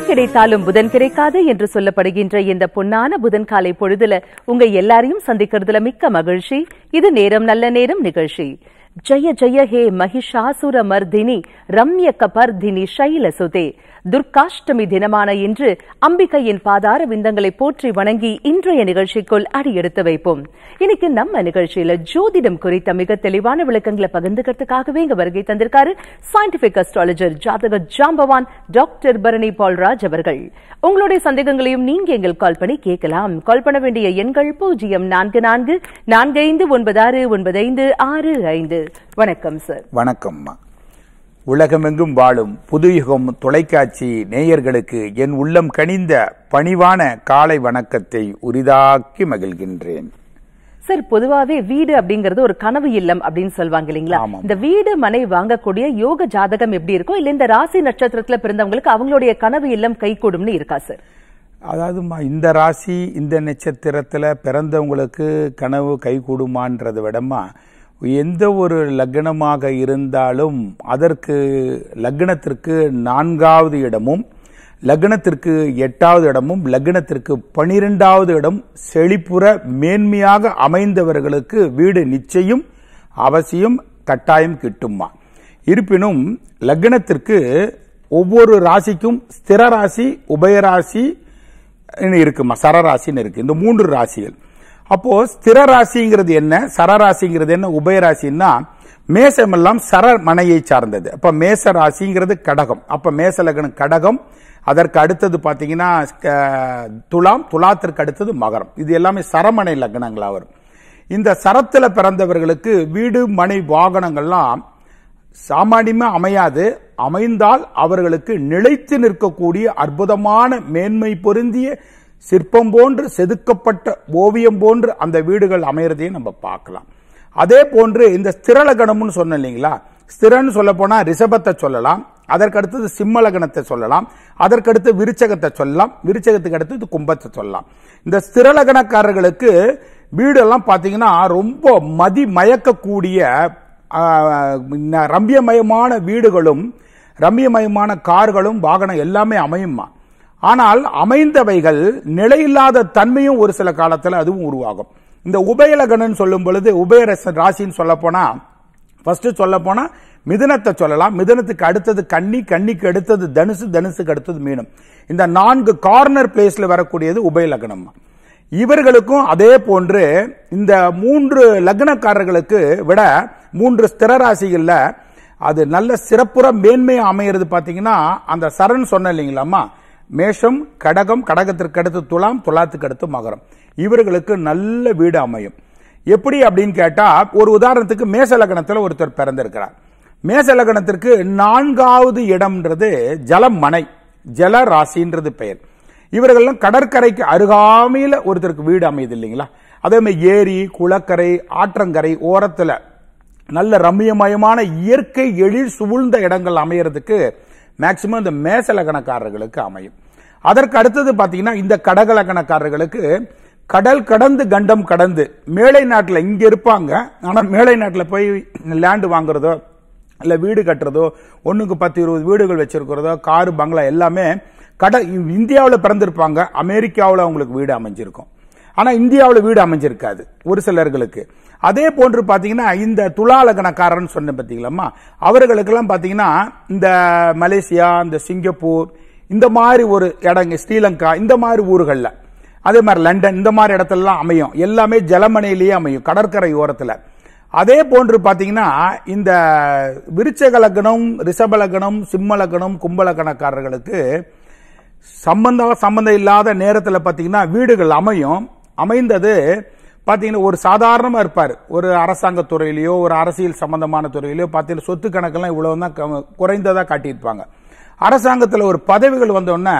கிடைத்தாலும் புதன் கிடைக்காது என்று சொல்லப்படுகின்ற இந்த பொன்னான புதன் காலை பொழுதுல உங்க எல்லாரையும் சந்திக்கிறதுல மிக்க மகிழ்ச்சி இது நேரம் நல்ல நேரம் நிகழ்ச்சி ஜெய ஜெய ஹே மகிஷாசுர மர்தினி ரம்ய கபர்தினி சைலசுதே துர்காஷ்டமி தினமான இன்று அம்பிகையின் பாதார விந்தங்களை போற்றி வணங்கி இன்றைய நிகழ்ச்சிக்குள் அடியெடுத்து வைப்போம் இன்னைக்கு நம்ம நிகழ்ச்சியில ஜோதிடம் குறித்த மிக தெளிவான விளக்கங்களை பகிர்ந்துக்கிறதுக்காகவே இங்க வருகை தந்திருக்காரு சயின்டிபிக் அஸ்ட்ராலஜர் ஜாதக ஜாம்பவான் டாக்டர் பரணி பால்ராஜ் அவர்கள் உங்களுடைய சந்தேகங்களையும் நீங்க எங்கள் கால் பண்ணி கேட்கலாம் கால் பண்ண வேண்டிய எண்கள் பூஜ்ஜியம் நான்கு நான்கு நான்கு ஐந்து ஒன்பது ஆறு ஒன்பது ஐந்து ஆறு ஐந்து வணக்கம் சார் வணக்கம்மா உலகமெங்கும் வாழும் புதுயுகம் தொலைக்காட்சி நேயர்களுக்கு என் உள்ளம் கனிந்த பணிவான காலை வணக்கத்தை உரிதாக்கி மகிழ்கின்றேன் சார் பொதுவாவே வீடு அப்படிங்கறது ஒரு கனவு இல்லம் அப்படின்னு சொல்லுவாங்க இல்லைங்களா ஆமாம். இந்த வீடு மனை வாங்கக்கூடிய யோக ஜாதகம் எப்படி இருக்கும் இல்ல இந்த ராசி நட்சத்திரத்துல பிறந்தவங்களுக்கு அவங்களுடைய கனவு இல்லம் கைகூடும்னு இருக்கா சார் அதாவதுமா இந்த ராசி இந்த நட்சத்திரத்துல பிறந்தவங்களுக்கு கனவு கைகூடுமான்றதை விடமா எந்த ஒரு லக்னமாக இருந்தாலும் அதற்கு லக்னத்திற்கு நான்காவது இடமும் லக்னத்திற்கு எட்டாவது இடமும் லக்னத்திற்கு பனிரெண்டாவது இடம் செழிப்புற மேன்மையாக அமைந்தவர்களுக்கு வீடு நிச்சயம் அவசியம் கட்டாயம் கிட்டுமா இருப்பினும் லக்னத்திற்கு ஒவ்வொரு ராசிக்கும் ஸ்திர ராசி உபயராசி இருக்குமா சரராசின்னு இருக்கு இந்த மூன்று ராசிகள் அப்போ ஸ்திர ராசிங்கிறது என்ன சரராசிங்கிறது என்ன உபயராசின்னா மேசமெல்லாம் சர மனையை சார்ந்தது அப்ப மேச ராசிங்கிறது கடகம் அப்ப மேச லக்னம் கடகம் அதற்கு அடுத்தது பாத்தீங்கன்னா க- துலாம் துலாத்திற்கு அடுத்தது மகரம் இது எல்லாமே சரமனை லக்னங்களா வரும் இந்த சரத்துல பிறந்தவர்களுக்கு வீடு மனை வாகனங்கள்லாம் சாமானியமா அமையாது அமைந்தால் அவர்களுக்கு நிலைத்து நிற்கக்கூடிய அற்புதமான மேன்மை பொருந்திய சிற்பம் போன்று செதுக்கப்பட்ட ஓவியம் போன்று அந்த வீடுகள் அமையறதையும் நம்ம பார்க்கலாம் அதே போன்று இந்த ஸ்திரலகணம்னு சொன்னேன் இல்லைங்களா ஸ்திரன்னு சொல்ல போனா ரிஷபத்தை சொல்லலாம் அதற்கு அடுத்தது சிம்மலகணத்தை சொல்லலாம் அதற்கடுத்து விருச்சகத்தை சொல்லலாம் விருச்சகத்துக்கு அடுத்தது கும்பத்தை சொல்லலாம் இந்த ஸ்திரலகணக்காரர்களுக்கு வீடெல்லாம் பாத்தீங்கன்னா ரொம்ப மதி மயக்கக்கூடிய ஆஹ், ந- ரம்யமயமான வீடுகளும் ரம்யமயமான கார்களும் வாகனம் எல்லாமே அமையுமா ஆனால் அமைந்தவைகள் நிலையில்லாத தன்மையும் ஒரு சில காலத்துல அதுவும் உருவாகும் இந்த உபயலகணன் சொல்லும் பொழுது உபயரச ராசின்னு சொல்ல போனா ஃபர்ஸ்ட் சொல்ல போனா மிதுனத்தை சொல்லலாம் மிதுனத்துக்கு அடுத்தது கன்னி கன்னிக்கு அடுத்தது தனுசு தனுசுக்கு அடுத்தது மீனம் இந்த நான்கு கார்னர் பிளேஸ்ல வரக்கூடியது உபயலகனம் இவர்களுக்கும் அதே போன்று இந்த மூன்று லக்னக்காரர்களுக்கு விட மூன்று ஸ்திர ராசிகள்ல அது நல்ல சிறப்புற மேன்மையா அமையிறது பாத்தீங்கன்னா அந்த சரண் சொன்ன இல்லைங்களாம்மா மேஷம் கடகம் கடகத்திற்கு அடுத்து துலாம் துலாத்துக்கு அடுத்து மகரம் இவர்களுக்கு நல்ல வீடு அமையும் எப்படி அப்படின்னு கேட்டா ஒரு உதாரணத்துக்கு மேச லக்னத்துல ஒருத்தர் பிறந்திருக்கிறார் மேச லக்னத்திற்கு நான்காவது இடம்ன்றது ஜலம் மனை ஜல ராசின்றது பெயர் இவர்கள்லாம் கடற்கரைக்கு அருகாமையில ஒருத்தருக்கு வீடு அமையுது இல்லைங்களா அதே மாதிரி ஏரி குளக்கரை ஆற்றங்கரை ஓரத்துல நல்ல ரம்மியமயமான இயற்கை எழில் சூழ்ந்த இடங்கள் அமையறதுக்கு மேக்சிமம் இந்த மேசலகணக்காரர்களுக்கு அமையும் அதற்கு அடுத்தது பாத்தீங்கன்னா இந்த கடகலகணக்காரர்களுக்கு கடல் கடந்து கண்டம் கடந்து மேலை நாட்டில் இங்க இருப்பாங்க ஆனா மேலை நாட்டில் போய் லேண்ட் வாங்குறதோ இல்ல வீடு கட்டுறதோ ஒண்ணுக்கு பத்து இருபது வீடுகள் வச்சிருக்கிறதோ காரு பங்களா எல்லாமே கட இந்தியாவில் பிறந்திருப்பாங்க அமெரிக்காவில் அவங்களுக்கு வீடு அமைஞ்சிருக்கும் ஆனா இந்தியாவில் வீடு அமைஞ்சிருக்காது ஒரு சிலர்களுக்கு அதே போன்று பாத்தீங்கன்னா இந்த துலாலகணக்காரன் சொன்ன பாத்தீங்களாமா அவர்களுக்கெல்லாம் பாத்தீங்கன்னா இந்த மலேசியா இந்த சிங்கப்பூர் இந்த மாதிரி ஒரு இடங்க ஸ்ரீலங்கா இந்த மாதிரி ஊர்கள்ல அதே மாதிரி லண்டன் இந்த மாதிரி இடத்துலலாம் அமையும் எல்லாமே ஜலமனையிலேயே அமையும் கடற்கரை ஓரத்துல அதே போன்று பாத்தீங்கன்னா இந்த விருச்சக லக்னம் ரிஷப லக்னம் சிம்ம லக்னம் கும்ப லக்னக்காரர்களுக்கு சம்பந்தம் சம்பந்தம் இல்லாத நேரத்தில் பார்த்தீங்கன்னா வீடுகள் அமையும் அமைந்தது பார்த்தீங்கன்னா ஒரு சாதாரணமா இருப்பார் ஒரு அரசாங்க துறையிலயோ ஒரு அரசியல் சம்பந்தமான துறையிலயோ பார்த்தீங்கன்னா சொத்து கணக்கெல்லாம் இவ்வளவு தான் க- குறைந்ததா காட்டியிருப்பாங்க அரசாங்கத்தில் ஒரு பதவிகள் வந்தோடனே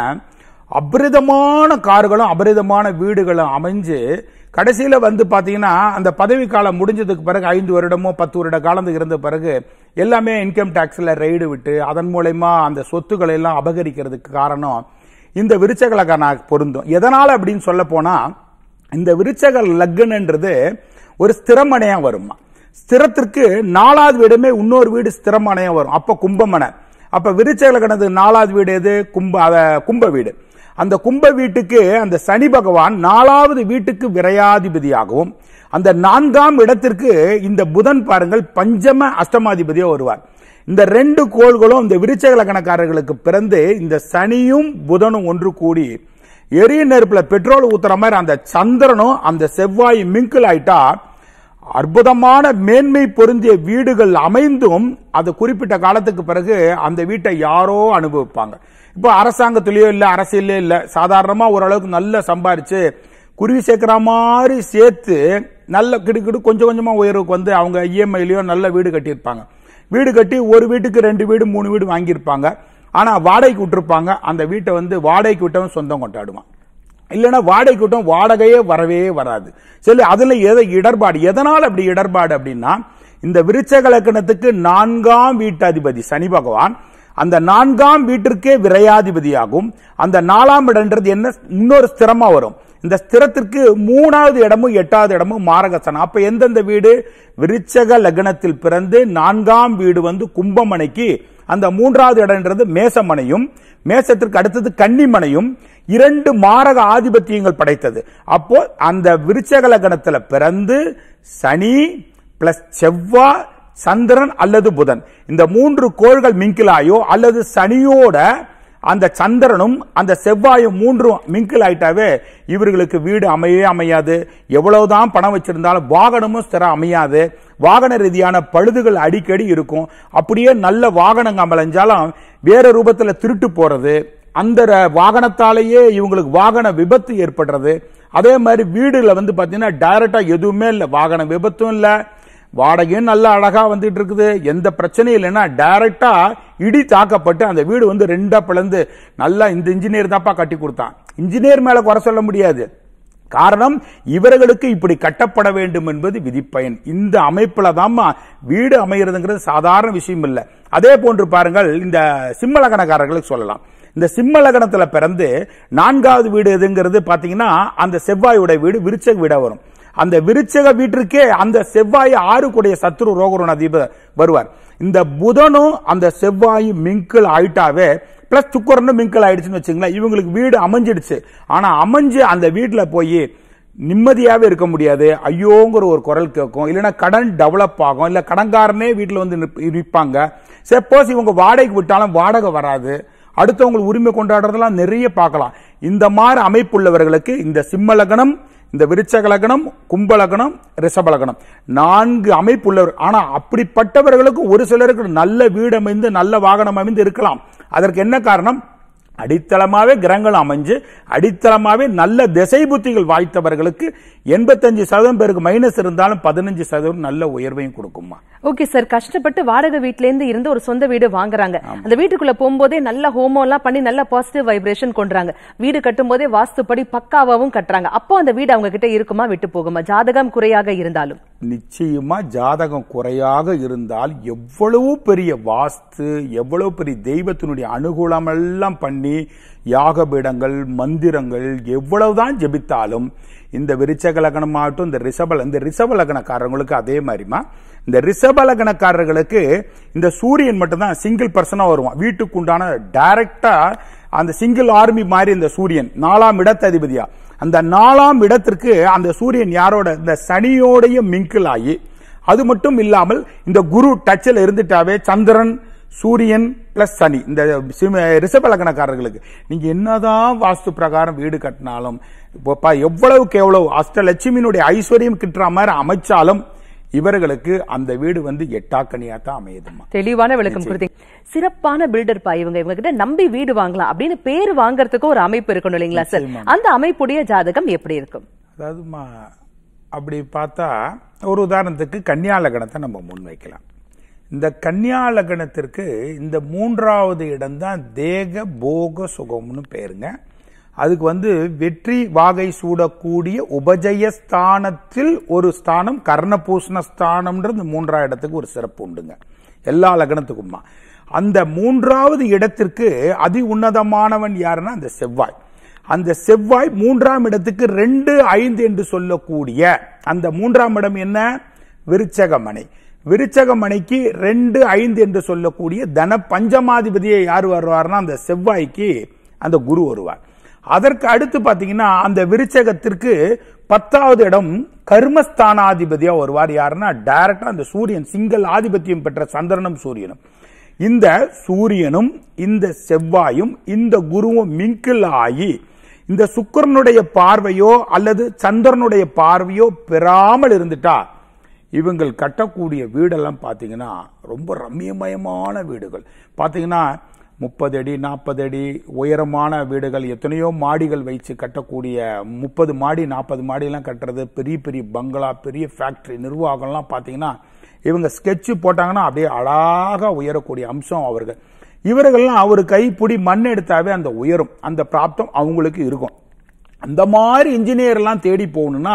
அபரிதமான கார்களும் அபரிதமான வீடுகளும் அமைஞ்சு கடைசியில வந்து பாத்தீங்கன்னா அந்த பதவி காலம் முடிஞ்சதுக்கு பிறகு ஐந்து வருடமோ பத்து வருட காலம் இருந்த பிறகு எல்லாமே இன்கம் டாக்ஸ்ல ரெய்டு விட்டு அதன் மூலயமா அந்த சொத்துக்களை எல்லாம் அபகரிக்கிறதுக்கு காரணம் இந்த விருச்சகலக்கான பொருந்தும் எதனால அப்படின்னு சொல்ல போனா இந்த விருச்சக லக்னன்றது ஒரு ஸ்திரமனையா வருமா ஸ்திரத்திற்கு நாலாவது வீடுமே இன்னொரு வீடு ஸ்திரமனையா வரும் அப்ப கும்பமனை அப்ப விருச்சக லக்னத்துக்கு நாலாவது வீடு எது கும்ப அத கும்ப வீடு அந்த கும்ப வீட்டுக்கு அந்த சனி பகவான் நாலாவது வீட்டுக்கு விரையாதிபதியாகவும் அந்த நான்காம் இடத்திற்கு இந்த புதன் பாருங்கள் பஞ்சம அஷ்டமாதிபதியா வருவார் இந்த ரெண்டு கோள்களும் இந்த விருச்சக லக்னக்காரர்களுக்கு பிறந்து இந்த சனியும் புதனும் ஒன்று கூடி எரிய நெருப்புல பெட்ரோல் ஊத்துற மாதிரி அந்த சந்திரனும் அந்த செவ்வாய் மிங்கிள் ஆயிட்டா அற்புதமான மேன்மை பொருந்திய வீடுகள் அமைந்தும் அது குறிப்பிட்ட காலத்துக்கு பிறகு அந்த வீட்டை யாரோ அனுபவிப்பாங்க இப்போ அரசாங்கத்திலயோ இல்ல அரசியலே இல்ல சாதாரணமா ஓரளவுக்கு நல்ல சம்பாரிச்சு குருவி சேர்க்கிற மாதிரி சேர்த்து நல்ல கிடுக்கிடு கொஞ்சம் கொஞ்சமா உயர்வுக்கு வந்து அவங்க இஎம்ஐலயோ நல்ல வீடு கட்டியிருப்பாங்க வீடு கட்டி ஒரு வீட்டுக்கு ரெண்டு வீடு மூணு வீடு வாங்கியிருப்பாங்க ஆனா வாடகைக்கு விட்டுருப்பாங்க அந்த வீட்டை வந்து வாடகைக்கு விட்டவன் சொந்தம் கொண்டாடுவான் இல்லைன்னா வாடகைக்கு விட்டோம் வாடகையே வரவே வராது சரி அதுல எதை இடர்பாடு எதனால் அப்படி இடர்பாடு அப்படின்னா இந்த விருச்சக லக்கணத்துக்கு நான்காம் வீட்டு அதிபதி சனி பகவான் அந்த நான்காம் வீட்டிற்கே விரையாதிபதியாகும் அந்த நாலாம் இடம்ன்றது என்ன இன்னொரு ஸ்திரமா வரும் இந்த ஸ்திரத்திற்கு மூணாவது இடமும் எட்டாவது இடமும் மாரகசனம் அப்ப எந்தெந்த வீடு விருச்சக லக்னத்தில் பிறந்து நான்காம் வீடு வந்து கும்பமனைக்கு அந்த மூன்றாவது இடம்ன்றது மேசமனையும் மேசத்திற்கு அடுத்தது கன்னிமனையும் இரண்டு மாரக ஆதிபத்தியங்கள் படைத்தது அப்போ அந்த விருச்சக லக்னத்துல பிறந்து சனி பிளஸ் செவ்வாய் சந்திரன் அல்லது புதன் இந்த மூன்று கோள்கள் மிங்கிலாயோ அல்லது சனியோட அந்த சந்திரனும் அந்த செவ்வாயும் மூன்றும் மிங்கில் ஆயிட்டாவே இவர்களுக்கு வீடு அமையவே அமையாது எவ்வளவுதான் பணம் வச்சிருந்தாலும் வாகனமும் ஸ்திரம் அமையாது வாகன ரீதியான பழுதுகள் அடிக்கடி இருக்கும் அப்படியே நல்ல வாகனங்க அமைஞ்சாலும் வேற ரூபத்துல திருட்டு போறது அந்த ர- வாகனத்தாலேயே இவங்களுக்கு வாகன விபத்து ஏற்படுறது அதே மாதிரி வீடுல வந்து பாத்தீங்கன்னா டைரக்டா எதுவுமே இல்லை வாகன விபத்தும் இல்லை வாடகையும் நல்ல அழகா வந்துட்டு இருக்குது எந்த பிரச்சனையும் இல்லைன்னா டைரக்டா இடி தாக்கப்பட்டு அந்த வீடு வந்து ரெண்டா பிளந்து நல்லா இந்த இன்ஜினியர் தான்ப்பா கட்டி கொடுத்தான் இன்ஜினியர் மேல குறை சொல்ல முடியாது காரணம் இவர்களுக்கு இப்படி கட்டப்பட வேண்டும் என்பது விதிப்பயன் இந்த அமைப்புல தான் வீடு அமைகிறதுங்கிறது சாதாரண விஷயம் இல்லை அதே போன்று பாருங்கள் இந்த சிம்மலகனக்காரர்களுக்கு சொல்லலாம் இந்த சிம்ம லக்னத்துல பிறந்து நான்காவது வீடு எதுங்கிறது பாத்தீங்கன்னா அந்த செவ்வாயுடைய வீடு விருச்சக வீடா வரும் அந்த விருச்சக வீட்டிற்கே அந்த செவ்வாய் ஆறுக்குடைய சத்ரு ரோகரோன அதிப வருவார் இந்த புதனும் அந்த செவ்வாயும் மிங்கிள் ஆயிட்டாவே பிளஸ் சுக்கரனும் மிங்கிள் ஆயிடுச்சுன்னு வச்சுங்களேன் இவங்களுக்கு வீடு அமைஞ்சிடுச்சு ஆனா அமைஞ்சு அந்த வீட்டுல போய் நிம்மதியாவே இருக்க முடியாது ஐயோங்கிற ஒரு குரல் கேட்கும் இல்லைன்னா கடன் டெவலப் ஆகும் இல்ல கடன்காரனே வீட்டுல வந்து நிப்- நிற்பாங்க சப்போஸ் இவங்க வாடகைக்கு விட்டாலும் வாடகை வராது அடுத்தவங்களுக்கு உரிமை கொண்டாடுறதெல்லாம் நிறைய பார்க்கலாம் இந்த மாதிரி அமைப்புள்ளவர்களுக்கு இந்த சிம்ம லக்னம் இந்த விருச்சக லக்னம் கும்ப லக்னம் ரிஷப லக்னம் நான்கு அமைப்புள்ளவர் ஆனா அப்படிப்பட்டவர்களுக்கு ஒரு சிலருக்கு நல்ல வீடு அமைந்து நல்ல வாகனம் அமைந்து இருக்கலாம் அதற்கு என்ன காரணம் அடித்தளமாவே கிரகங்கள் அமைஞ்சு அடித்தளமாவே நல்ல திசை புத்திகள் வாய்த்தவர்களுக்கு எண்பத்தஞ்சு சதவீதம் பேருக்கு மைனஸ் இருந்தாலும் பதினஞ்சு சதவீதம் நல்ல உயர்வையும் கொடுக்குமா ஓகே சார் கஷ்டப்பட்டு வாடகை வீட்ல இருந்து இருந்து ஒரு சொந்த வீடு வாங்குறாங்க அந்த வீட்டுக்குள்ள போகும்போதே நல்ல ஹோமம் எல்லாம் பண்ணி நல்ல பாசிட்டிவ் வைப்ரேஷன் கொண்டுறாங்க வீடு கட்டும் போதே வாஸ்துப்படி பக்காவாவும் கட்டுறாங்க அப்போ அந்த வீடு அவங்க கிட்ட இருக்குமா விட்டு போகுமா ஜாதகம் குறையாக இருந்தாலும் நிச்சயமா ஜாதகம் குறையாக இருந்தால் எவ்வளவு பெரிய வாஸ்து எவ்வளவு பெரிய தெய்வத்தினுடைய அனுகூலம் எல்லாம் பண்ணி யாகபீடங்கள் மந்திரங்கள் எவ்வளவுதான் ஜெபித்தாலும் இந்த விருச்சக லக்னமாகட்டும் இந்த ரிஷப இந்த ரிஷப லக்னக்காரங்களுக்கு அதே மாதிரிமா இந்த ரிஷப லக்னக்காரர்களுக்கு இந்த சூரியன் மட்டும்தான் சிங்கிள் பர்சனா வருவான் வீட்டுக்கு உண்டான டைரக்டா அந்த சிங்கிள் ஆர்மி மாதிரி இந்த சூரியன் நாலாம் இடத்ததிபதியா அந்த நாலாம் இடத்திற்கு அந்த சூரியன் யாரோட இந்த சனியோடைய மிங்கிள் ஆகி அது மட்டும் இல்லாமல் இந்த குரு டச்சில் இருந்துட்டாவே சந்திரன் சூரியன் பிளஸ் சனி இந்த சிம்ம- ரிஷப லக்னக்காரர்களுக்கு நீங்க என்னதான் வாஸ்து பிரகாரம் வீடு கட்டினாலும் இப்போ பா- எவ்வளவுக்கு எவ்வளவு அஷ்டலட்சுமியினுடைய ஐஸ்வர்யம் கிட்டுற மாதிரி அமைச்சாலும் இவர்களுக்கு அந்த வீடு வந்து எட்டாக்கனியா தான் அமையுதுமா தெளிவான விளக்கம் கொடுத்தீங்க சிறப்பான பில்டர் பா இவங்க இவங்க கிட்ட நம்பி வீடு வாங்கலாம் அப்படின்னு பேர் வாங்குறதுக்கு ஒரு அமைப்பு இருக்கணும் இல்லைங்களா சார் அந்த அமைப்புடைய ஜாதகம் எப்படி இருக்கும் அதாவதுமா அப்படி பார்த்தா ஒரு உதாரணத்துக்கு கன்னியா லக்னத்தை நம்ம முன்வைக்கலாம் இந்த கன்னியா லக்னத்திற்கு இந்த மூன்றாவது இடம்தான் தேக போக சுகம்னு பேருங்க அதுக்கு வந்து வெற்றி வாகை சூடக்கூடிய உபஜய ஸ்தானத்தில் ஒரு ஸ்தானம் கர்ணபூஷண ஸ்தானம்ன்றது மூன்றாவது இடத்துக்கு ஒரு சிறப்பு உண்டுங்க எல்லா லக்னத்துக்குமா அந்த மூன்றாவது இடத்திற்கு அதி உன்னதமானவன் யாருன்னா அந்த செவ்வாய் அந்த செவ்வாய் மூன்றாம் இடத்துக்கு ரெண்டு ஐந்து என்று சொல்லக்கூடிய அந்த மூன்றாம் இடம் என்ன விருச்சகமனை விருச்சக மணிக்கு ரெண்டு ஐந்து என்று சொல்லக்கூடிய தன பஞ்சமாதிபதியை யார் வருவார்னா அந்த செவ்வாய்க்கு அந்த குரு வருவார் அதற்கு அடுத்து பாத்தீங்கன்னா அந்த விருச்சகத்திற்கு பத்தாவது இடம் கர்மஸ்தானாதிபதியா வருவார் யாருன்னா டைரக்டா அந்த சூரியன் சிங்கள் ஆதிபத்தியம் பெற்ற சந்திரனும் சூரியனும் இந்த சூரியனும் இந்த செவ்வாயும் இந்த குருவும் மிங்கில் ஆகி இந்த சுக்கரனுடைய பார்வையோ அல்லது சந்திரனுடைய பார்வையோ பெறாமல் இருந்துட்டா இவங்கள் கட்டக்கூடிய வீடெல்லாம் பார்த்தீங்கன்னா ரொம்ப ரம்மியமயமான வீடுகள் பார்த்தீங்கன்னா முப்பது அடி நாற்பது அடி உயரமான வீடுகள் எத்தனையோ மாடிகள் வைத்து கட்டக்கூடிய முப்பது மாடி நாற்பது மாடியெல்லாம் கட்டுறது பெரிய பெரிய பங்களா பெரிய ஃபேக்டரி நிர்வாகம்லாம் பார்த்தீங்கன்னா இவங்க ஸ்கெட்சு போட்டாங்கன்னா அப்படியே அழகாக உயரக்கூடிய அம்சம் அவர்கள் இவர்கள்லாம் அவர் கைப்பிடி மண் எடுத்தாவே அந்த உயரும் அந்த பிராப்தம் அவங்களுக்கு இருக்கும் அந்த மாதிரி இன்ஜினியர்லாம் தேடி போகணும்னா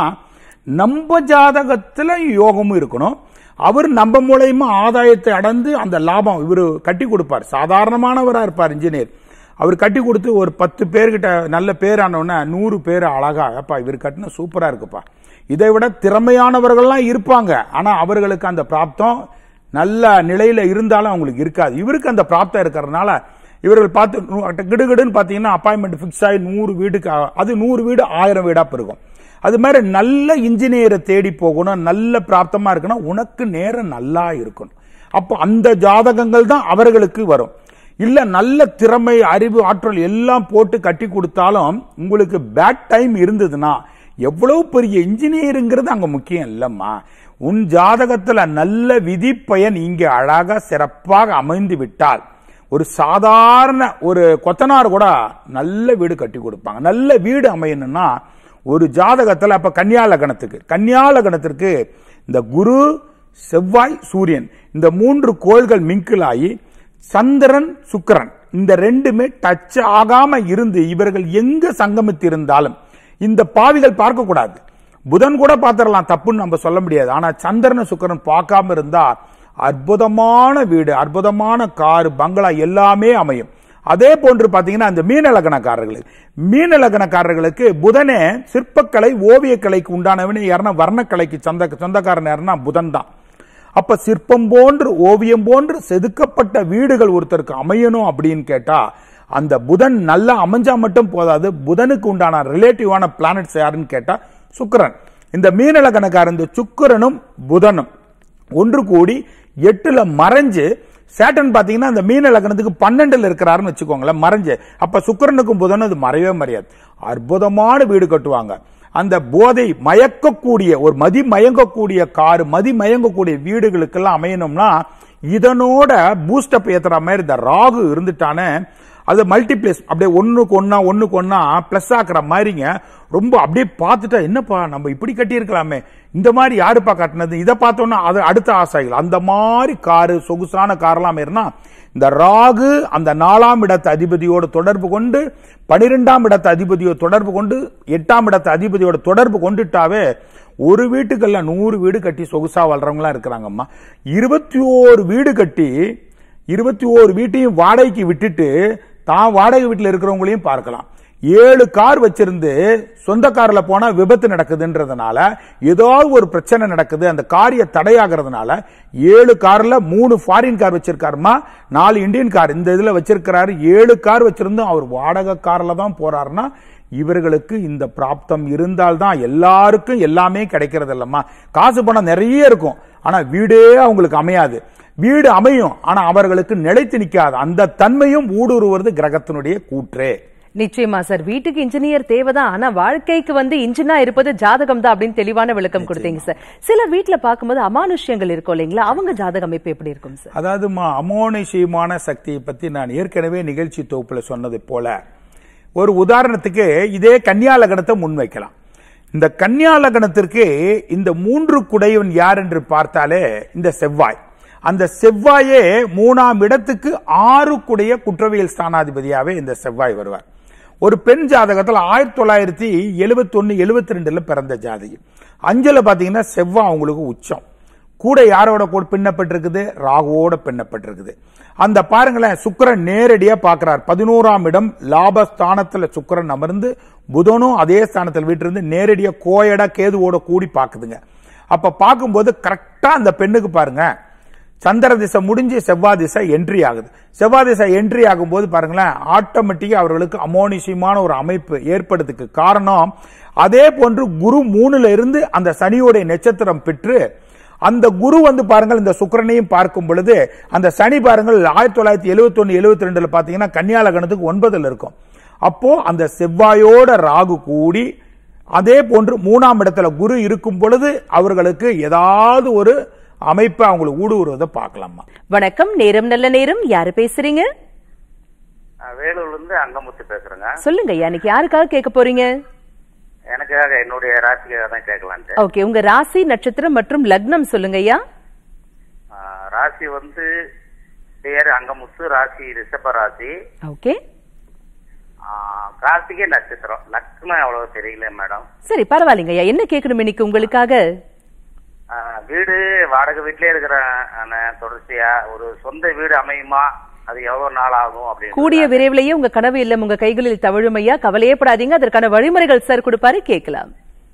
நம்ம ஜாதகத்துல யோகமும் இருக்கணும் அவர் நம்ம மூலயமா ஆதாயத்தை அடைந்து அந்த லாபம் இவர் கட்டி கொடுப்பார் சாதாரணமானவரா இருப்பார் இன்ஜினியர் அவர் கட்டி கொடுத்து ஒரு பத்து பேர்கிட்ட நல்ல பேர் ஆனவுடனே நூறு பேர் அழகா அப்பா இவர் கட்டின சூப்பரா இருக்குப்பா இதை விட திறமையானவர்கள்லாம் இருப்பாங்க ஆனா அவர்களுக்கு அந்த பிராப்தம் நல்ல நிலையில இருந்தாலும் அவங்களுக்கு இருக்காது இவருக்கு அந்த பிராப்தம் இருக்கிறதுனால இவர்கள் பார்த்து கிடுகிடுன்னு பார்த்தீங்கன்னா அப்பாயின்மெண்ட் ஃபிக்ஸ் ஆகி நூறு வீடுக்கு அது நூறு வீடு ஆயிரம் வீடா பெருகும் அது மாதிரி நல்ல இன்ஜினியரை தேடி போகணும் நல்ல பிராப்தமா இருக்கணும் உனக்கு நேரம் நல்லா இருக்கணும் அப்போ அந்த ஜாதகங்கள் தான் அவர்களுக்கு வரும் இல்ல நல்ல திறமை அறிவு ஆற்றல் எல்லாம் போட்டு கட்டி கொடுத்தாலும் உங்களுக்கு பேட் டைம் இருந்ததுன்னா எவ்வளவு பெரிய இன்ஜினியருங்கிறது அங்க முக்கியம் இல்லம்மா உன் ஜாதகத்துல நல்ல விதி பயன் இங்க அழகா சிறப்பாக அமைந்து விட்டால் ஒரு சாதாரண ஒரு கொத்தனார் கூட நல்ல வீடு கட்டி கொடுப்பாங்க நல்ல வீடு அமையணும்னா ஒரு ஜாதகத்துல அப்ப கன்னியா லக்னத்துக்கு கன்னியா லக்னத்திற்கு இந்த குரு செவ்வாய் சூரியன் இந்த மூன்று கோள்கள் மிங்கில் ஆகி சந்திரன் சுக்கிரன் இந்த ரெண்டுமே டச் ஆகாம இருந்து இவர்கள் எங்க சங்கமித்திருந்தாலும் இந்த பாவிகள் பார்க்க கூடாது புதன் கூட பார்த்துடலாம் தப்புன்னு நம்ம சொல்ல முடியாது ஆனா சந்திரன் சுக்கிரன் பார்க்காம இருந்தா அற்புதமான வீடு அற்புதமான கார் பங்களா எல்லாமே அமையும் அதே போன்று பாத்தீங்கன்னா அந்த மீன லக்னக்காரர்களுக்கு மீன லக்னக்காரர்களுக்கு புதனே சிற்பக்கலை ஓவியக்கலைக்கு உண்டானவனே யாருன்னா வர்ணக்கலைக்கு சொந்த சொந்தக்காரன் யாருன்னா புதன் தான் அப்ப சிற்பம் போன்று ஓவியம் போன்று செதுக்கப்பட்ட வீடுகள் ஒருத்தருக்கு அமையணும் அப்படின்னு கேட்டா அந்த புதன் நல்லா அமைஞ்சா மட்டும் போதாது புதனுக்கு உண்டான ரிலேட்டிவான பிளானட்ஸ் யாருன்னு கேட்டா சுக்கிரன் இந்த மீனல கணக்காரன் இந்த சுக்கிரனும் புதனும் ஒன்று கூடி எட்டுல மறைஞ்சு சேட்டன் பாத்தீங்கன்னா அந்த மீன லக்னத்துக்கு பன்னெண்டுல இருக்கிறாருன்னு வச்சுக்கோங்களேன் மறைஞ்சு அப்ப சுக்கிரனுக்கும் புதனும் அது மறையவே மறையாது அற்புதமான வீடு கட்டுவாங்க அந்த போதை மயக்கக்கூடிய ஒரு மதி மயங்கக்கூடிய காரு மதி மயங்கக்கூடிய வீடுகளுக்கெல்லாம் அமையணும்னா இதனோட பூஸ்டப் ஏத்துற மாதிரி இந்த ராகு இருந்துட்டானே அது மல்டிப்ளேஸ் அப்படியே ஒண்ணுக்கு ஒன்னா ஒண்ணுக்கு ஒன்னா பிளஸ் ஆக்குற மாதிரிங்க ரொம்ப அப்படியே பார்த்துட்டா என்னப்பா நம்ம இப்படி கட்டியிருக்கலாமே இந்த மாதிரி யாருப்பா கட்டினது இதை பார்த்தோன்னா அது அடுத்த ஆசைகள் அந்த மாதிரி காரு சொகுசான காரெல்லாம் இருந்தா இந்த ராகு அந்த நாலாம் இடத்து அதிபதியோடு தொடர்பு கொண்டு பனிரெண்டாம் இடத்து அதிபதியோடு தொடர்பு கொண்டு எட்டாம் இடத்து அதிபதியோட தொடர்பு கொண்டுட்டாவே ஒரு வீட்டுக்கல்ல நூறு வீடு கட்டி சொகுசா வாழ்றவங்களா இருக்கிறாங்கம்மா இருபத்தி ஓரு வீடு கட்டி இருபத்தி ஓரு வீட்டையும் வாடகைக்கு விட்டுட்டு தான் வாடகை வீட்டில் இருக்கிறவங்களையும் பார்க்கலாம் ஏழு கார் வச்சிருந்து சொந்த கார்ல போனா விபத்து நடக்குதுன்றதுனால ஏதாவது ஒரு பிரச்சனை நடக்குது அந்த காரிய தடையாகிறதுனால ஏழு கார்ல மூணு ஃபாரின் கார் வச்சிருக்காருமா நாலு இந்தியன் கார் இந்த இதுல வச்சிருக்கிறாரு ஏழு கார் வச்சிருந்தும் அவர் வாடகை கார்ல தான் போறாருன்னா இவர்களுக்கு இந்த பிராப்தம் இருந்தால்தான் எல்லாருக்கும் எல்லாமே கிடைக்கிறது இல்லம்மா காசு பணம் நிறைய இருக்கும் ஆனா வீடே அவங்களுக்கு அமையாது வீடு அமையும் ஆனா அவர்களுக்கு நிலைத்து நிற்காது அந்த தன்மையும் ஊடுருவது கிரகத்தினுடைய கூற்றே நிச்சயமா சார் வீட்டுக்கு இன்ஜினியர் தேவைதான் ஆனா வாழ்க்கைக்கு வந்து இன்ஜினா இருப்பது ஜாதகம் தான் அப்படின்னு தெளிவான விளக்கம் கொடுத்தீங்க சார் சில வீட்டுல பார்க்கும்போது அமானுஷ்யங்கள் இருக்கும் இல்லைங்களா அவங்க ஜாதக அமைப்பு எப்படி இருக்கும் சார் அதாவதுமா அமோனிஷியமான சக்தியை பத்தி நான் ஏற்கனவே நிகழ்ச்சி தொகுப்புல சொன்னது போல ஒரு உதாரணத்துக்கு இதே கன்னியா லக்னத்தை முன்வைக்கலாம் இந்த கன்னியா லக்னத்திற்கு இந்த மூன்று குடையவன் யார் என்று பார்த்தாலே இந்த செவ்வாய் அந்த செவ்வாயே மூணாம் இடத்துக்கு ஆறு குடைய குற்றவியல் ஸ்தானாதிபதியாவே இந்த செவ்வாய் வருவார் ஒரு பெண் ஜாதகத்தில் ஆயிரத்தி தொள்ளாயிரத்தி எழுபத்தி ஒன்னு எழுபத்தி ரெண்டுல பிறந்த ஜாதகி அஞ்சல பாத்தீங்கன்னா செவ்வாய் அவங்களுக்கு உச்சம் கூட யாரோட கூட பின்னப்பட்டிருக்குது ராகுவோட பின்னப்பட்டிருக்குது அந்த பாருங்களேன் சுக்கரன் நேரடியா பார்க்கிறார் பதினோராம் இடம் லாபஸ்தானத்துல சுக்கரன் அமர்ந்து புதனும் அதே ஸ்தானத்தில் வீட்டிலிருந்து நேரடியா கோயடா கேதுவோட கூடி பாக்குதுங்க அப்ப பார்க்கும்போது கரெக்டா அந்த பெண்ணுக்கு பாருங்க சந்திர திசை முடிஞ்சு செவ்வாய் திசை என்ட்ரி ஆகுது செவ்வாய் திசை என்ட்ரி ஆகும்போது பாருங்களேன் ஆட்டோமேட்டிக்கா அவர்களுக்கு அமோனிசியமான ஒரு அமைப்பு ஏற்படுறதுக்கு காரணம் அதே போன்று குரு மூணுல இருந்து அந்த சனியோடைய நட்சத்திரம் பெற்று அந்த குரு வந்து பாருங்கள் இந்த சுக்கிரனையும் பார்க்கும் பொழுது அந்த சனி பாருங்கள் ஆயிரத்தி தொள்ளாயிரத்தி எழுபத்தி ஒன்னு எழுபத்தி ரெண்டுல பாத்தீங்கன்னா கன்னியா லக்னத்துக்கு ஒன்பதுல இருக்கும் அப்போ அந்த செவ்வாயோட ராகு கூடி அதே போன்று மூணாம் இடத்துல குரு இருக்கும் பொழுது அவர்களுக்கு ஏதாவது ஒரு அமைப்பை அவங்களுக்கு ஊடுருவதை பார்க்கலாமா வணக்கம் நேரம் நல்ல நேரம் யாரு பேசுறீங்க நான் வேலூர்ல இருந்து அங்கமுத்து பேசுறேங்க சொல்லுங்க ஐயா இன்னைக்கு யாருக்காக கேட்க போறீங்க எனக்காக என்னுடைய ராசிக்காக தான் கேட்கலான்ட்டு ஓகே உங்க ராசி நட்சத்திரம் மற்றும் லக்னம் சொல்லுங்க ஐயா ஆ, ராசி வந்து பேர் அங்கமுத்து ராசி ரிஷப ராசி ஓகே ஆ, கார்த்திகை நட்சத்திரம் லக்னம் அவ்வளவு தெரியல மேடம் சரி பரவாயில்லைங்க ஐயா என்ன கேட்கணும் இன்னைக்கு உங்களுக்காக ஆ, வீடு வாடகை வீட்லயே இருக்கிறேன் நான் தொடர்ச்சியா ஒரு சொந்த வீடு அமையுமா அது எவ்வளவு நாள் ஆகும் அப்படின்னு கூடிய விரைவிலேயே உங்க கனவு இல்லம் உங்க கைகளில் தவழும் ஐயா கவலையே படாதீங்க அதற்கான வழிமுறைகள் சார் கொடுப்பாரு கேட்கலாம்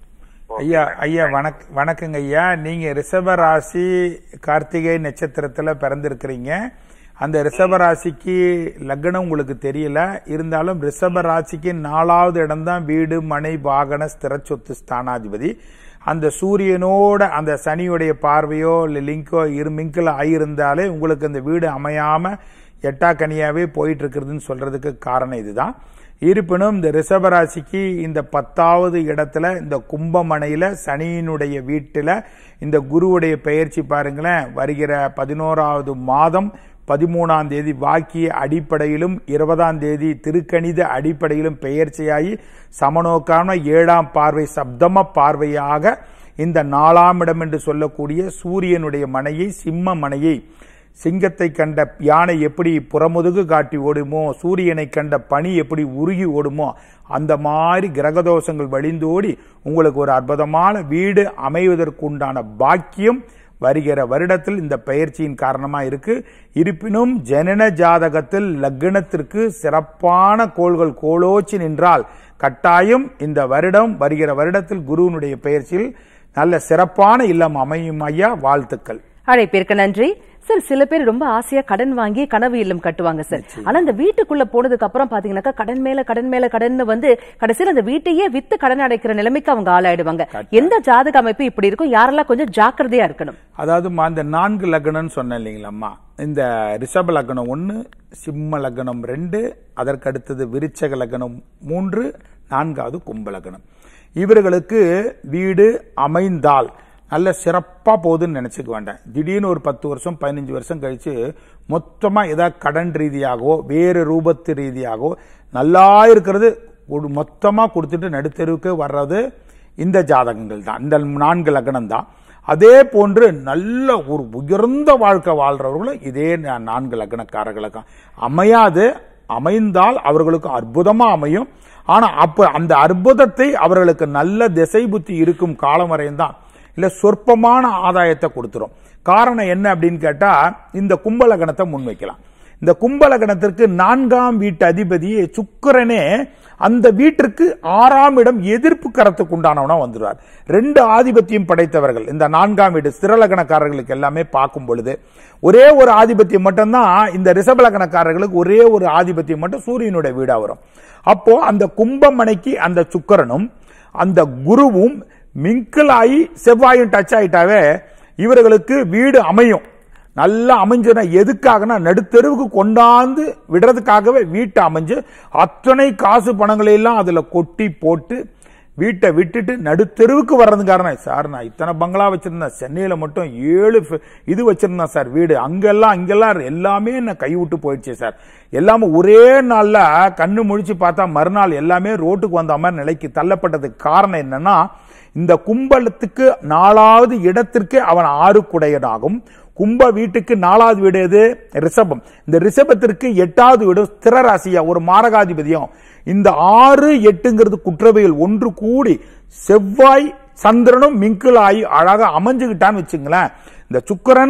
ஐயா ஐயா வணக் வணக்கங்க ஐயா நீங்க ரிஷப ராசி கார்த்திகை நட்சத்திரத்துல பிறந்திருக்கிறீங்க அந்த ரிஷப ராசிக்கு லக்னம் உங்களுக்கு தெரியல இருந்தாலும் ரிஷப ராசிக்கு நாலாவது இடம்தான் வீடு மனை வாகன ஸ்திர சொத்து ஸ்தானாதிபதி அந்த சூரியனோட அந்த சனியுடைய பார்வையோ இல்லை லிங்கோ இரு மிங்கில் ஆயிருந்தாலே உங்களுக்கு அந்த வீடு அமையாம எட்டா கனியாவே போயிட்டு இருக்கிறதுன்னு சொல்றதுக்கு காரணம் இதுதான் இருப்பினும் இந்த ரிஷபராசிக்கு இந்த பத்தாவது இடத்துல இந்த கும்பமனையில சனியினுடைய வீட்டுல இந்த குருவுடைய பெயர்ச்சி பாருங்களேன் வருகிற பதினோராவது மாதம் பதிமூணாம் தேதி வாக்கிய அடிப்படையிலும் இருபதாம் தேதி திருக்கணித அடிப்படையிலும் பெயர்ச்சியாகி சமநோக்கான ஏழாம் பார்வை சப்தம பார்வையாக இந்த நாலாம் இடம் என்று சொல்லக்கூடிய சூரியனுடைய மனையை சிம்ம மனையை சிங்கத்தை கண்ட யானை எப்படி புறமுதுகு காட்டி ஓடுமோ சூரியனை கண்ட பனி எப்படி உருகி ஓடுமோ அந்த மாதிரி கிரகதோஷங்கள் வழிந்தோடி உங்களுக்கு ஒரு அற்புதமான வீடு அமைவதற்குண்டான பாக்கியம் வருகிற வருடத்தில் இந்த பயிற்சியின் காரணமா இருக்கு இருப்பினும் ஜனன ஜாதகத்தில் லக்னத்திற்கு சிறப்பான கோள்கள் கோலோச்சி நின்றால் கட்டாயம் இந்த வருடம் வருகிற வருடத்தில் குருவினுடைய பயிற்சியில் நல்ல சிறப்பான இல்லம் அமையும் ஐயா வாழ்த்துக்கள் அழைப்பிற்கு நன்றி சார் சில பேர் ரொம்ப ஆசையா கடன் வாங்கி கனவு இல்லம் கட்டுவாங்க சார் ஆனா இந்த வீட்டுக்குள்ள போனதுக்கு அப்புறம் பாத்தீங்கன்னாக்கா கடன் மேல கடன் மேல கடன் வந்து கடைசியில் அந்த வீட்டையே வித்து கடன் அடைக்கிற நிலைமைக்கு அவங்க ஆளாயிடுவாங்க எந்த ஜாதக அமைப்பு இப்படி இருக்கும் யாரெல்லாம் கொஞ்சம் ஜாக்கிரதையா இருக்கணும் அதாவது இந்த நான்கு லக்னம்னு சொன்னேன் இல்லைங்களாம்மா இந்த ரிஷப லக்னம் ஒன்று சிம்ம லக்னம் ரெண்டு அதற்கு அடுத்தது விருச்சக லக்னம் மூன்று நான்காவது கும்ப லக்னம் இவர்களுக்கு வீடு அமைந்தால் நல்ல சிறப்பா போகுதுன்னு நினைச்சுக்க வேண்டாம் திடீர்னு ஒரு பத்து வருஷம் பதினஞ்சு வருஷம் கழிச்சு மொத்தமா ஏதாவது கடன் ரீதியாகவோ வேறு ரூபத்து ரீதியாகவோ நல்லா இருக்கிறது ஒரு மொத்தமா கொடுத்துட்டு நடுத்தெருவுக்கு வர்றது இந்த ஜாதகங்கள் தான் இந்த நான்கு லக்னம் தான் அதே போன்று நல்ல ஒரு உயர்ந்த வாழ்க்கை வாழ்றவர்களும் இதே நா- நான்கு லக்னக்காரர்களுக்கு அமையாது அமைந்தால் அவர்களுக்கு அற்புதமா அமையும் ஆனா அப்ப அந்த அற்புதத்தை அவர்களுக்கு நல்ல திசை புத்தி இருக்கும் காலம் வரையும் தான் இல்ல சொற்பமான ஆதாயத்தை கொடுத்துரும் காரணம் என்ன அப்படின்னு கேட்டா இந்த கும்பலகணத்தை முன்வைக்கலாம் இந்த கும்பலகணத்திற்கு நான்காம் வீட்டு அதிபதியே சுக்கிரனே அந்த வீட்டிற்கு ஆறாம் இடம் எதிர்ப்பு கரத்துக்கு உண்டானவனா வந்துடுவார் ரெண்டு ஆதிபத்தியம் படைத்தவர்கள் இந்த நான்காம் வீடு ஸ்திரலகணக்காரர்களுக்கு எல்லாமே பார்க்கும் பொழுது ஒரே ஒரு ஆதிபத்தியம் மட்டும்தான் இந்த ரிஷபலகணக்காரர்களுக்கு ஒரே ஒரு ஆதிபத்தியம் மட்டும் சூரியனுடைய வீடா வரும் அப்போ அந்த கும்பமனைக்கு அந்த சுக்கிரனும் அந்த குருவும் மிங்கிளாகி செவ்வாயும் டச் ஆயிட்டாவே இவர்களுக்கு வீடு அமையும் நல்லா அமைஞ்சுனா எதுக்காகனா நடுத்தெருவுக்கு கொண்டாந்து விடுறதுக்காகவே வீட்டை அமைஞ்சு அத்தனை காசு பணங்களை எல்லாம் அதுல கொட்டி போட்டு வீட்டை விட்டுட்டு நடுத்தெருவுக்கு வர்றது காரணம் சார் நான் இத்தனை பங்களா வச்சிருந்தேன் சென்னையில மட்டும் ஏழு ஃப- இது வச்சிருந்தேன் சார் வீடு அங்கெல்லாம் அங்கெல்லாம் எல்லாமே என்ன கை விட்டு போயிடுச்சு சார் எல்லாமே ஒரே நாள்ல கண்ணு முழிச்சு பார்த்தா மறுநாள் எல்லாமே ரோட்டுக்கு வந்த மாதிரி நிலைக்கு தள்ளப்பட்டதுக்கு காரணம் என்னன்னா இந்த கும்பலத்துக்கு நாலாவது இடத்திற்கு அவன் ஆறுக்குடையனாகும் கும்ப வீட்டுக்கு நாலாவது வீடு எது ரிஷபம் இந்த ரிஷபத்திற்கு எட்டாவது வீடு ஸ்திர ராசியா ஒரு மாரகாதிபதியம் இந்த ஆறு எட்டுங்கிறது குற்றவியல் ஒன்று கூடி செவ்வாய் சந்திரனும் மிங்கிளாயி அழகா அமைஞ்சுக்கிட்டான்னு வச்சுங்களேன் இந்த சுக்கிரன்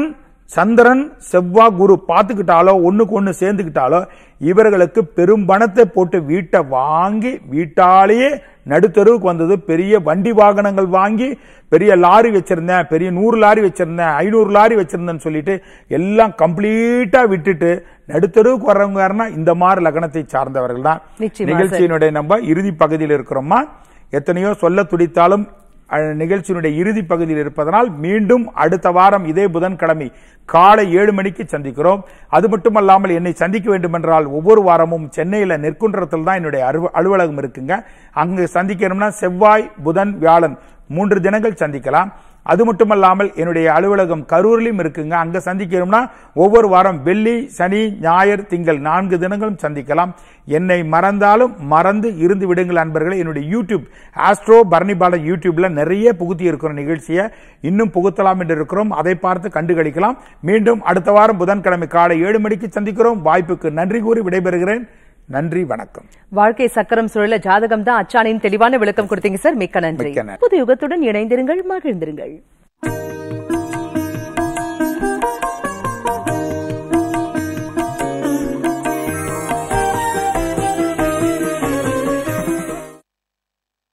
சந்திரன் செவ்வாய் குரு பார்த்துக்கிட்டாலோ ஒண்ணுக்கு ஒண்ணு சேர்ந்துக்கிட்டாலோ இவர்களுக்கு பெரும் பணத்தை போட்டு வீட்டை வாங்கி வீட்டாலேயே நடுத்தருவுக்கு வந்தது பெரிய வண்டி வாகனங்கள் வாங்கி பெரிய லாரி வச்சிருந்தேன் பெரிய நூறு லாரி வச்சிருந்தேன் ஐநூறு லாரி வச்சிருந்தேன்னு சொல்லிட்டு எல்லாம் கம்ப்ளீட்டா விட்டுட்டு நடுத்தருவுக்கு வர்றவங்க யாருன்னா இந்த மாதிரி லக்னத்தை சார்ந்தவர்கள் தான் நிச்சயமா, சார். நிகழ்ச்சியினுடைய நம்ம இறுதி பகுதியில் இருக்கிறோமா எத்தனையோ சொல்ல துடித்தாலும் அஹ், நிகழ்ச்சியினுடைய இறுதி பகுதியில் இருப்பதனால் மீண்டும் அடுத்த வாரம் இதே புதன்கிழமை காலை ஏழு மணிக்கு சந்திக்கிறோம் அது மட்டுமல்லாமல் என்னை சந்திக்க வேண்டும் என்றால் ஒவ்வொரு வாரமும் சென்னையில நெற்குன்றத்தில் தான் என்னுடைய அலுவ- அலுவலகம் இருக்குங்க அங்கு சந்திக்கணும்னா செவ்வாய் புதன் வியாழன் மூன்று தினங்கள் சந்திக்கலாம் அது மட்டுமல்லாமல் என்னுடைய அலுவலகம் கரூரிலும் இருக்குங்க அங்க சந்திக்கணும்னா ஒவ்வொரு வாரம் வெள்ளி சனி ஞாயிறு திங்கள் நான்கு தினங்களும் சந்திக்கலாம் என்னை மறந்தாலும் மறந்து இருந்து விடுங்கள் அன்பர்களே என்னுடைய யூடியூப் ஆஸ்ட்ரோ பரணிபால யூடியூப்ல நிறைய புகுத்தி இருக்கிற நிகழ்ச்சியை இன்னும் புகுத்தலாம் என்று இருக்கிறோம் அதை பார்த்து கண்டுகளிக்கலாம் மீண்டும் அடுத்த வாரம் புதன்கிழமை காலை ஏழு மணிக்கு சந்திக்கிறோம் வாய்ப்புக்கு நன்றி கூறி விடைபெறுகிறேன் நன்றி வணக்கம் வாழ்க்கை சக்கரம் சுழல ஜாதகம் தான் அச்சானின் தெளிவான விளக்கம் கொடுத்தீங்க சார் மிக்க நன்றி மிக்க நன்றி. புது யுகத்துடன் இணைந்திருங்கள் மகிழ்ந்திருங்கள்